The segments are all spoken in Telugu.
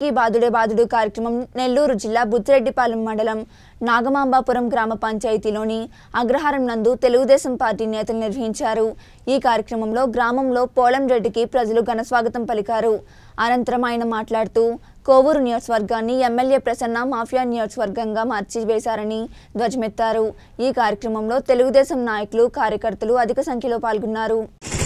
ఈ బాదుడే బాదుడు కార్యక్రమం నెల్లూరు జిల్లా బుచ్చిరెడ్డిపాలెం మండలం నాగమాంబాపురం గ్రామ పంచాయతీలోని అగ్రహారం నందు తెలుగుదేశం పార్టీ నేతలు నిర్వహించారు ఈ కార్యక్రమంలో గ్రామంలో పోలం రెడ్డికి ప్రజలు ఘనస్వాగతం పలికారు అనంతరం ఆయన మాట్లాడుతూ కోవూరు నియోజకవర్గాన్ని ఎమ్మెల్యే ప్రసన్న మాఫియా నియోజకవర్గంగా మార్చివేశారని ధ్వజమెత్తారు ఈ కార్యక్రమంలో తెలుగుదేశం నాయకులు కార్యకర్తలు అధిక సంఖ్యలో పాల్గొన్నారు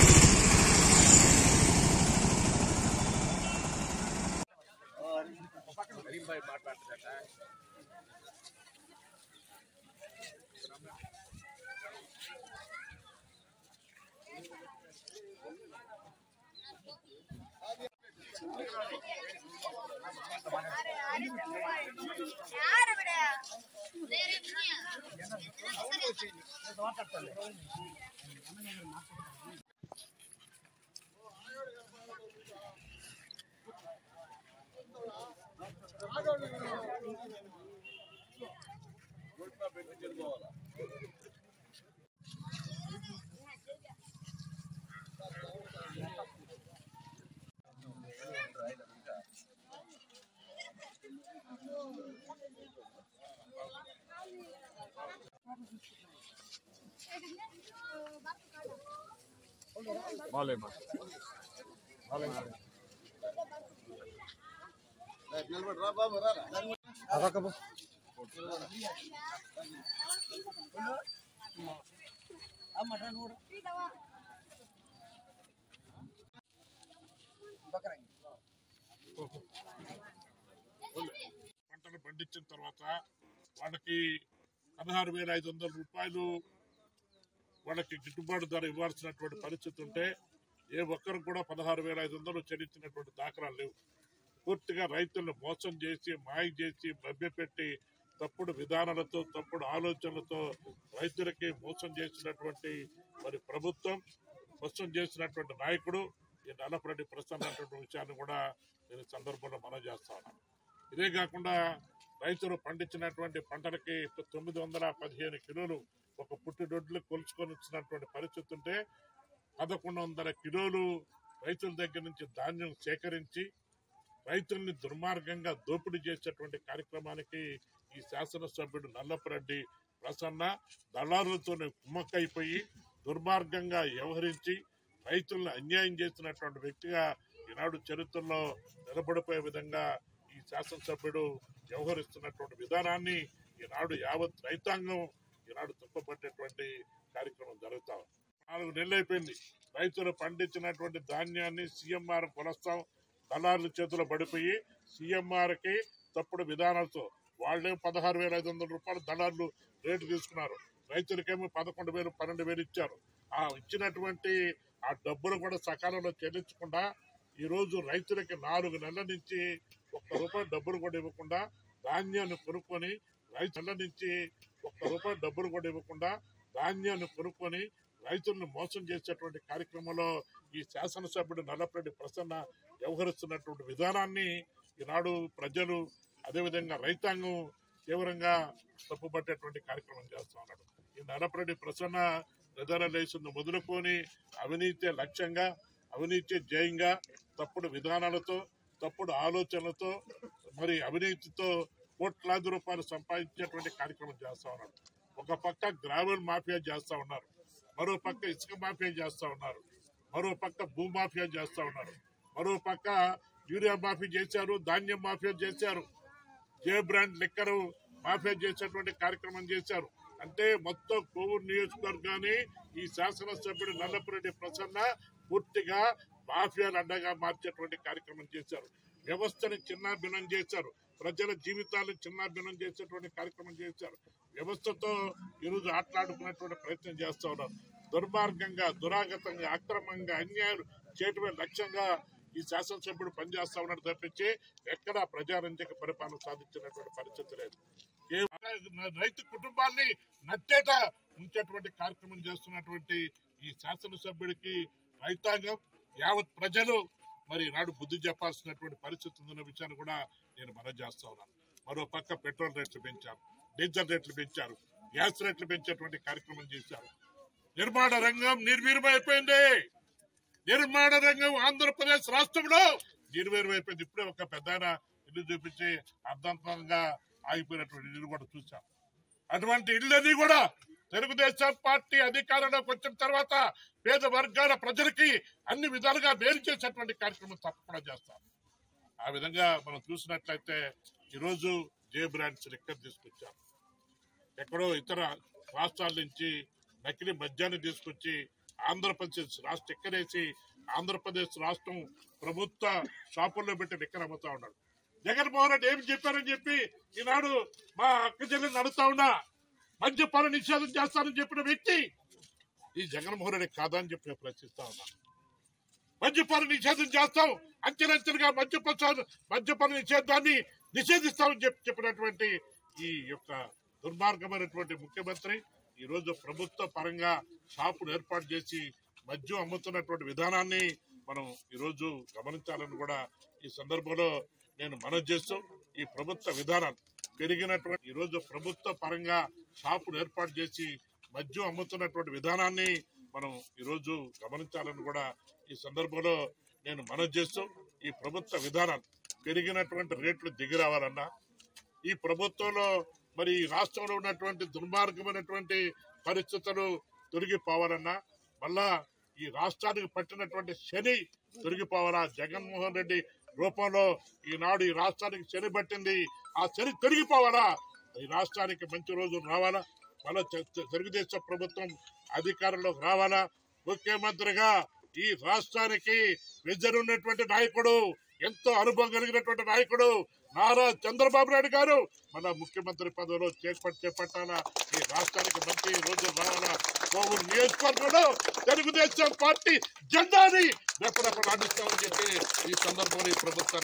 బాలేమా పంటలు పండించిన తర్వాత వాళ్ళకి పదహారు వేల ఐదు వందల రూపాయలు వాళ్ళకి గిట్టుబాటు ధర ఇవ్వాల్సినటువంటి పరిస్థితి ఉంటే ఏ ఒక్కరు కూడా పదహారు వేల ఐదు వందలు చెల్లించినటువంటి దాఖలాలు లేవు పూర్తిగా రైతులను మోసం చేసి మాయ చేసి మభ్యపెట్టి తప్పుడు విధానాలతో తప్పుడు ఆలోచనలతో రైతులకి మోసం చేసినటువంటి మరి ప్రభుత్వం మోసం చేసినటువంటి నాయకుడు ఈ నల్లపరెడ్డి ప్రసన్న అన్నటువంటి విషయాన్ని కూడా నేను ఈ సందర్భంలో మనం చేస్తాను ఇదే కాకుండా రైతులు పండించినటువంటి పంటలకి తొమ్మిది వందల పదిహేను కిలోలు ఒక పుట్టిదొడ్లు కొలుచుకొని వచ్చినటువంటి పరిస్థితి ఉంటే పదకొండు వందల కిలోలు రైతుల దగ్గర నుంచి ధాన్యం సేకరించి రైతుల్ని దుర్మార్గంగా దోపిడీ చేసేటువంటి కార్యక్రమానికి ఈ శాసనసభ్యుడు నల్లపరెడ్డి ప్రసన్న దళారులతో కుమ్మక్కైపోయి దుర్మార్గంగా వ్యవహరించి రైతులను అన్యాయం చేసినటువంటి వ్యక్తిగా ఈనాడు చరిత్రలో నిలబడిపోయే విధంగా ఈ శాసనసభ్యుడు వ్యవహరిస్తున్నటువంటి విధానాన్ని ఈనాడు యావత్ రైతాంగం ఈనాడు తప్పబట్టేటువంటి కార్యక్రమం జరుగుతా ఉంది. నాలుగు నెలలు అయిపోయింది రైతులు పండించినటువంటి ధాన్యాన్ని సీఎంఆర్ కొనస్తాం దళారుల చేతిలో పడిపోయి సీఎంఆర్ కి తప్పుడు విధానాలతో వాళ్ళే పదహారు వేల ఐదు వందల రూపాయలు దళారులు రేటు తీసుకున్నారు రైతులకేమో పదకొండు వేలు పన్నెండు వేలు ఇచ్చారు ఆ ఇచ్చినటువంటి ఆ డబ్బులు కూడా సకాలంలో చెల్లించకుండా ఈ రోజు రైతులకి నాలుగు నెలల నుంచి ఒక్క రూపాయి డబ్బులు కూడా ఇవ్వకుండా ధాన్యాన్ని కొనుక్కొని రైతు నెలల నుంచి ఒక్క రూపాయి డబ్బులు కూడా ఇవ్వకుండా ధాన్యాన్ని కొనుక్కొని రైతులను మోసం చేసేటువంటి కార్యక్రమంలో ఈ శాసనసభ్యుడు నల్లపరెడ్డి ప్రసన్న వ్యవహరిస్తున్నటువంటి విధానాన్ని ఈనాడు ప్రజలు అదేవిధంగా రైతాంగం తీవ్రంగా తప్పుపట్టేటువంటి కార్యక్రమం చేస్తా ఉన్నాడు ఈ నల్లపరెడ్డి ప్రసన్న నిద్రలేసింది మొదలుకొని అవినీతి లక్ష్యంగా అవినీతి జయంగా తప్పుడు విధానాలతో తప్పుడు ఆలోచనలతో మరి అవినీతితో కోట్లాది రూపాయలు సంపాదించేటువంటి కార్యక్రమం చేస్తా ఉన్నాడు ఒక పక్క గ్రావెల్ మాఫియా చేస్తా ఉన్నారు మరో పక్క ఇసుక మాఫియా చేస్తా ఉన్నారు మరో పక్క భూ మాఫియా చేస్తా ఉన్నారు మరో పక్క యూరియా మాఫియా చేశారు ధాన్యం మాఫియా చేశారు జే బ్రాండ్ లిక్కరు మాఫియా చేసేటువంటి కార్యక్రమం చేశారు అంటే మొత్తం కోవూరు నియోజకవర్గాన్ని ఈ శాసనసభ్యుడు నల్లపురెడ్డి ప్రసన్న పూర్తిగా మాఫియాలు అడ్డగా మార్చేటువంటి కార్యక్రమం చేశారు వ్యవస్థని చిన్నాభిన్నం చేశారు ప్రజల జీవితాలను చిన్నాభిన్నం చేసేటువంటి కార్యక్రమం చేశారు వ్యవస్థతో ఈరోజు ఆటలాడుకునేటువంటి ప్రయత్నం చేస్తా ఉన్నారు దుర్మార్గంగా దురాగతంగా అక్రమంగా అన్యాయం చేయటమే లక్ష్యంగా ఈ శాసనసభ్యుడు పనిచేస్తా ఉన్నాడు తప్పించి ఎక్కడా ప్రజారంజక పరిపాలన సాధించినటువంటి పరిస్థితి లేదు కేవలం రైతు కుటుంబాన్ని నట్టేట ఉంచేటువంటి కార్యక్రమం చేస్తున్నటువంటి ఈ శాసనసభ్యుడికి రైతాంగం యావత్ ప్రజలు మరి నాడు బుద్ధి చెప్పాల్సినటువంటి పరిస్థితి ఉందన్న విషయాన్ని కూడా నేను మనం చేస్తా ఉన్నాను మరో పక్క పెట్రోల్ రేట్లు పెంచారు డీజిల్ రేట్లు పెంచారు గ్యాస్ రేట్లు పెంచేటువంటి కార్యక్రమం చేశారు నిర్మాణ రంగం నిర్వీర్యమైపోయింది నిర్మాణ రంగం ఆంధ్రప్రదేశ్ రాష్ట్రంలో నిర్వీర్యమైపోయింది ఇప్పుడే ఒక పెద్ద ఇల్లు చూపించి అర్థాంతంగా ఆగిపోయినటువంటి ఇల్లు కూడా చూసాం అటువంటి ఇళ్ళని కూడా తెలుగుదేశం పార్టీ అధికారంలోకి వచ్చిన తర్వాత పేద వర్గాల ప్రజలకి అన్ని విధాలుగా మేలు చేసేటువంటి కార్యక్రమం తప్పకుండా చేస్తాం ఆ విధంగా మనం చూసినట్లయితే ఈరోజు జే బ్రాండ్స్ లెక్క తీసుకొచ్చాం ఎక్కడో ఇతర రాష్ట్రాల నుంచి నకిలీ మద్యాన్ని తీసుకొచ్చి ఆంధ్రప్రదేశ్ రాష్ట్ర ఎక్కడేసి ఆంధ్రప్రదేశ్ రాష్ట్రం ప్రభుత్వ షాపుల్లో పెట్టి లెక్కన అమ్ముతా ఉన్నాడు జగన్మోహన్ రెడ్డి ఏమి చెప్పారని చెప్పి ఈనాడు మా అక్క చెల్లెని అడుగుతా ఉన్నా మద్యపాన నిషేధం చేస్తానని చెప్పిన వ్యక్తి ఈ జగన్మోహన్ రెడ్డి కాదా అని చెప్పి నేను ప్రశ్నిస్తా ఉన్నా మద్యపాన నిషేధం చేస్తాం అంచెలంచెలుగా మద్యపాన మద్యపాన నిషేధాన్ని నిషేధిస్తామని చెప్పి చెప్పినటువంటి ఈ యొక్క దుర్మార్గమైనటువంటి ముఖ్యమంత్రి ఈ రోజు ప్రభుత్వ పరంగా షాపులు ఏర్పాటు చేసి మద్యం అమ్ముతున్నటువంటి విధానాన్ని మనం ఈ రోజు గమనించాలని కూడా ఈ సందర్భంలో నేను మనవి చేస్తూ ఈ ప్రభుత్వ విధానాన్ని పెరిగినటువంటి ఈ రోజు ప్రభుత్వ పరంగా షాపులు ఏర్పాటు చేసి మద్యం అమ్ముతున్నటువంటి విధానాన్ని మనం ఈ రోజు గమనించాలని కూడా ఈ సందర్భంలో నేను మనవి చేస్తూ ఈ ప్రభుత్వ విధానాన్ని పెరిగినటువంటి రేట్లు దిగి రావాలన్నా ఈ ప్రభుత్వంలో మరి ఈ రాష్ట్రంలో ఉన్నటువంటి దుర్మార్గమైనటువంటి పరిస్థితులు తొలగిపోవాలన్నా మళ్ళా ఈ రాష్ట్రానికి పట్టినటువంటి శని తొలగిపోవాలా జగన్మోహన్ రెడ్డి రూపంలో ఈనాడు ఈ రాష్ట్రానికి శని పట్టింది ఆ శని తొలగిపోవాలా ఈ రాష్ట్రానికి మంచి రోజులు రావాలా మళ్ళా తె- తె- తెలుగుదేశం ప్రభుత్వం అధికారంలోకి రావాలా ముఖ్యమంత్రిగా ఈ రాష్ట్రానికి విజన్ ఉన్నటువంటి నాయకుడు ఎంతో అనుభవం కలిగినటువంటి నాయకుడు నారా చంద్రబాబు నాయుడు గారు మన ముఖ్యమంత్రి పదవిలో చేపట్టి చేపట్టాలా ఈ రాష్ట్రానికి మంచి రోజులు రావాలా కోవూరు నియోజకవర్గంలో తెలుగుదేశం పార్టీ జెండాని రెప్పరెప్ప నాటిస్తామని చెప్పి ఈ సందర్భంలో ఈ ప్రభుత్వం